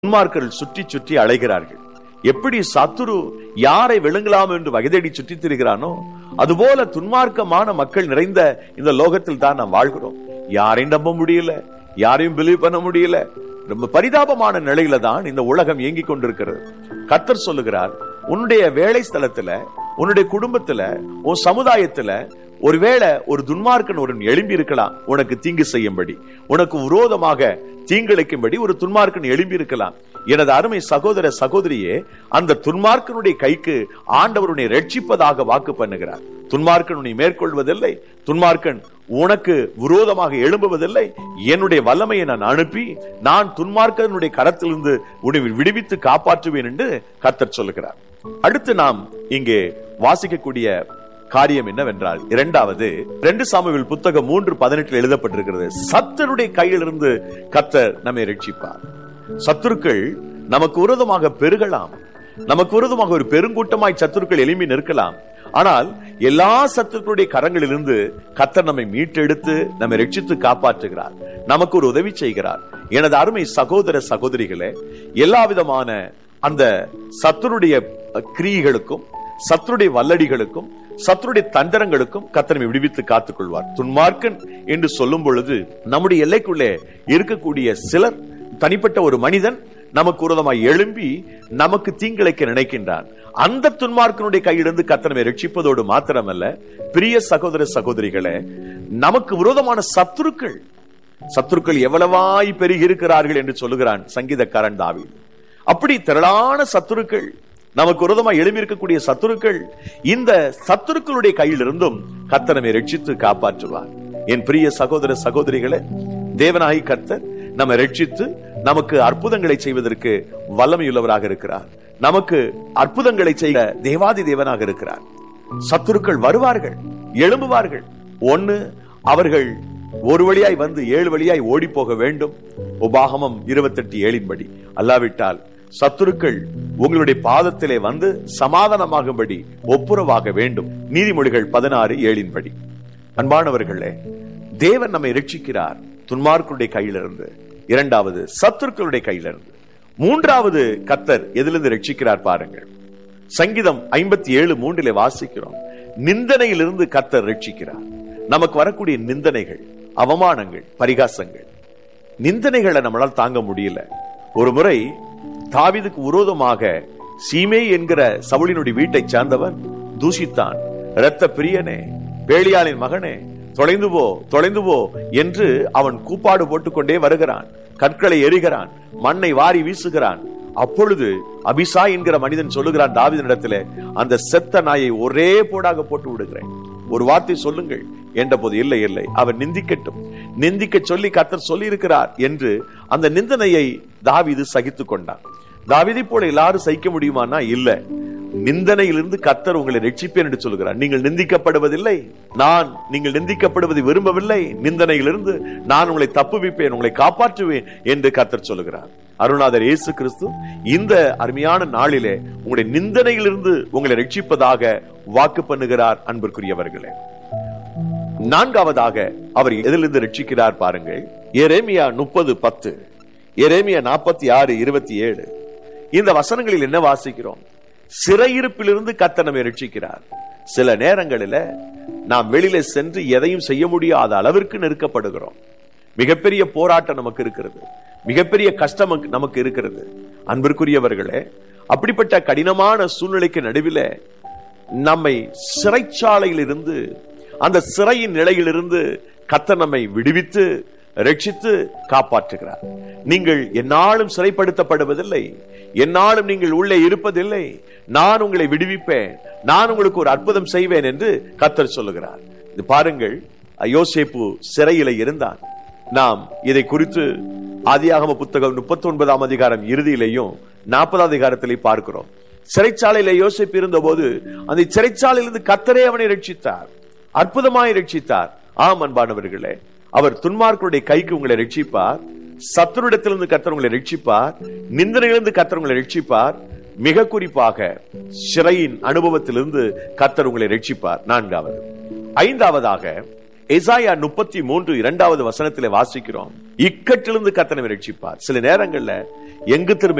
துன்மார்க்கர்கள் சுற்றி சுற்றி அலைகிறார்கள் எப்படி சத்துரு யாரை விழுங்கலாம் என்று வகைதேடி சுற்றித் திரிகிறானோ அதுபோல துன்மார்க்கமான மக்கள் நிறைந்த இந்த லோகத்தில் தான் நாம் வாழ்கிறோம் யாரையும் நம்ப முடியல யாரையும் பிலீவ் பண்ண முடியல ரொம்ப பரிதாபமான நிலையில தான் இந்த உலகம் இயங்கிக் கொண்டிருக்கிறது கர்த்தர் சொல்லுகிறார் உன்னுடைய வேலை ஸ்தலத்துல உன்னுடைய குடும்பத்துல உன் சமுதாயத்துல ஒருவேளை ஒரு துன்மார்க்கன் ஒரு எழும்பி இருக்கலாம் உனக்கு தீங்கு செய்யும்படி உனக்கு விரோதமாக தீங்கிழைக்கும்படி ஒரு துன்மார்க்கன் எழும்பி இருக்கலாம் எனது அருமை சகோதர சகோதரியே அந்த துன்மார்க்கனுடைய கைக்கு ஆண்டவருடைய ரட்சிப்பதாக வாக்கு பண்ணுகிறார் துன்மார்க்கன் உன்னை மேற்கொள்வதில்லை துன்மார்க்கன் உனக்கு விரோதமாக எழும்புவதில்லை என்னுடைய வல்லமையை நான் அனுப்பி நான் துன்மார்க்கனுடைய கரத்திலிருந்து உன்னை விடுவித்து காப்பாற்றுவேன் என்று கர்த்தர் சொல்லுகிறார் அடுத்து நாம் இங்கே வாசிக்கக்கூடிய காரியம் என்னவென்றால் இரண்டாவது ரெண்டு சாமுவேல் புத்தகம் மூன்று பதினெட்டில் எழுதப்பட்டிருக்கிறது சத்தருடைய கையிலிருந்து கத்தர் நம்மை ரட்சிப்பார் சத்துருக்கள் நமக்கு விரோதமாக பெருகலாம் நமக்கு விரோதமாக ஒரு பெருங்கூட்டமாய் சத்துருக்கள் எழும்பி நிற்கலாம் ஆனால் எல்லா சத்துருக்களுடைய கரங்களிலிருந்து கத்தர் நம்மை மீட்டெடுத்து நம்மை ரட்சித்து காப்பாற்றுகிறார் நமக்கு ஒரு உதவி செய்கிறார் எனது அருமை சகோதர சகோதரிகளே எல்லா விதமான அந்த சத்துருடைய கிரியைகளுக்கும் சத்துருடைய வல்லடிகளுக்கும் சத்துருடைய தந்திரங்களுக்கும் கத்தனை விடுவித்து காத்துக் கொள்வார் துன்மார்க்கன் என்று சொல்லும் பொழுது நம்முடைய எல்லைக்குள்ளே இருக்கக்கூடிய சிலர் தனிப்பட்ட ஒரு மனிதன் நமக்கு உரதமாய் எழும்பி நமக்கு தீங்கிழைக்க நினைக்கின்றான் அந்த துன்மார்க்கனுடைய கையிலிருந்து கத்தனமை ரட்சிப்பதோடு மாத்திரமல்ல பிரிய சகோதர சகோதரிகளே நமக்கு விரோதமான சத்துருக்கள் சத்துருக்கள் எவ்வளவாய் பெருகி இருக்கிறார்கள் என்று சொல்லுகிறான் சங்கீதக்காரன் தாவி அப்படி திரளான சத்துருக்கள் நமக்கு விரோதமாக எழுப்பியிருக்கக்கூடிய சத்துருக்கள் இந்த சத்துருக்களுடைய கையிலிருந்தும் கத்தனமை ரட்சித்து காப்பாற்றுவார் என் பிரிய சகோதர சகோதரிகளே தேவனாகி கத்தர் நம்ம ரட்சித்து நமக்கு அற்புதங்களை செய்வதற்கு வல்லமையுள்ளவராக இருக்கிறார் நமக்கு அற்புதங்களை செய்ய தேவாதி தேவனாக இருக்கிறார் சத்துருக்கள் வருவார்கள் எழும்புவார்கள் ஒன்னு அவர்கள் ஒரு வழியாய் வந்து ஏழு வழியாய் ஓடி போக வேண்டும் உபாகமம் இருபத்தெட்டு ஏழின்படி அல்லாவிட்டால் சத்துருக்கள் உங்களுடைய பாதத்திலே வந்து சமாதானமாகும்படி ஒப்புரவாக வேண்டும் நீதிமொழிகள் பதினாறு ஏழின்படி அன்பானவர்களே தேவன் நம்மை ரட்சிக்கிறார் துன்மார்க்குடைய கையிலிருந்து இரண்டாவது சத்துருக்களுடைய கையிலிருந்து மூன்றாவது கத்தர் எதிலிருந்து ரட்சிக்கிறார் பாருங்கள் சங்கீதம் ஐம்பத்தி ஏழு மூன்றிலே வாசிக்கிறோம் நிந்தனையிலிருந்து கத்தர் ரட்சிக்கிறார் நமக்கு வரக்கூடிய நிந்தனைகள் அவமானங்கள் பரிகாசங்கள் நிந்தனைகளை நம்மளால் தாங்க முடியல ஒரு முறை தாவிதுக்கு விரோதமாக சீமே என்கிற சவுளினுடைய வீட்டை சார்ந்தவன் தூஷித்தான் இரத்த பிரியனே பேலியாளின் மகனே தொலைந்து போ தொலைந்து போ என்று அவன் கூப்பாடு போட்டுக்கொண்டே வருகிறான் கற்களை எரிகிறான் மண்ணை வாரி வீசுகிறான் அப்பொழுது அபிசா என்கிற மனிதன் சொல்லுகிறான் தாவிதனிடத்துல அந்த செத்த நாயை ஒரே போடாக போட்டு விடுகிறேன் ஒரு வார்த்தை சொல்லுங்கள் என்ற போது இல்லை இல்லை அவர் நிந்திக்கட்டும் நிந்திக்க சொல்லி கத்தர் சொல்லி இருக்கிறார் என்று அந்த நிந்தனையை தாவிது சகித்து கொண்டான் தாவிதை போல எல்லாரும் சகிக்க முடியுமானா இல்ல நிந்தனையிலிருந்து கத்தர் உங்களை ரட்சிப்பேன் என்று சொல்கிறார் நீங்கள் நிந்திக்கப்படுவதில்லை நான் நீங்கள் நிந்திக்கப்படுவதை விரும்பவில்லை நிந்தனையிலிருந்து நான் உங்களை தப்புவிப்பேன் உங்களை காப்பாற்றுவேன் என்று கத்தர் சொல்லுகிறார் அருணாதர் இயேசு கிறிஸ்து இந்த அருமையான நாளிலே உங்களுடைய நிந்தனையிலிருந்து உங்களை ரட்சிப்பதாக வாக்கு பண்ணுகிறார் அன்பிற்குரியவர்களே நான்காவதாக அவர் எதிலிருந்து ரட்சிக்கிறார் பாருங்கள் எரேமியா முப்பது பத்து எரேமியா நாற்பத்தி ஆறு இருபத்தி ஏழு இந்த வசனங்களில் என்ன வாசிக்கிறோம் சிறையிருப்பிலிருந்து கத்த நம்மை ரட்சிக்கிறார் சில நேரங்களில நாம் வெளியில சென்று எதையும் செய்ய முடியாத அளவிற்கு நெருக்கப்படுகிறோம் மிகப்பெரிய போராட்டம் நமக்கு இருக்கிறது மிகப்பெரிய கஷ்டம் நமக்கு இருக்கிறது அன்பிற்குரியவர்களே அப்படிப்பட்ட கடினமான சூழ்நிலைக்கு நடுவில் நம்மை சிறைச்சாலையில் இருந்து அந்த சிறையின் நிலையிலிருந்து கத்த நம்மை விடுவித்து ரட்சித்து காப்பாற்றுகிறார் நீங்கள் என்னாலும் சிறைப்படுத்தப்படுவதில்லை என்னாலும் நீங்கள் உள்ளே இருப்பதில்லை நான் உங்களை விடுவிப்பேன் நான் உங்களுக்கு ஒரு அற்புதம் செய்வேன் என்று கத்தர் சொல்லுகிறார் இது பாருங்கள் யோசேப்பு சிறையில இருந்தான் நாம் இதை குறித்து ஆதியாகம புத்தகம் முப்பத்தி ஒன்பதாம் அதிகாரம் இறுதியிலையும் நாற்பதாம் அதிகாரத்திலே பார்க்கிறோம் சிறைச்சாலையில யோசிப்பு இருந்த போது அந்த சிறைச்சாலையிலிருந்து கத்தரே அவனை ரட்சித்தார் அற்புதமாய் ரட்சித்தார் ஆம் அன்பானவர்களே அவர் துன்மார்க்கருடைய கைக்கு உங்களை ரட்சிப்பார் சத்துருடத்திலிருந்து கத்தர் உங்களை ரட்சிப்பார் நிந்தனையிலிருந்து கத்தர் உங்களை ரட்சிப்பார் மிக குறிப்பாக சிறையின் அனுபவத்திலிருந்து கத்தர் உங்களை ரட்சிப்பார் நான்காவது ஐந்தாவதாக எசாயா முப்பத்தி மூன்று இரண்டாவது வசனத்திலே வாசிக்கிறோம் இக்கட்டிலிருந்து கத்தனை ரட்சிப்பார் சில நேரங்கள்ல எங்கு திரும்ப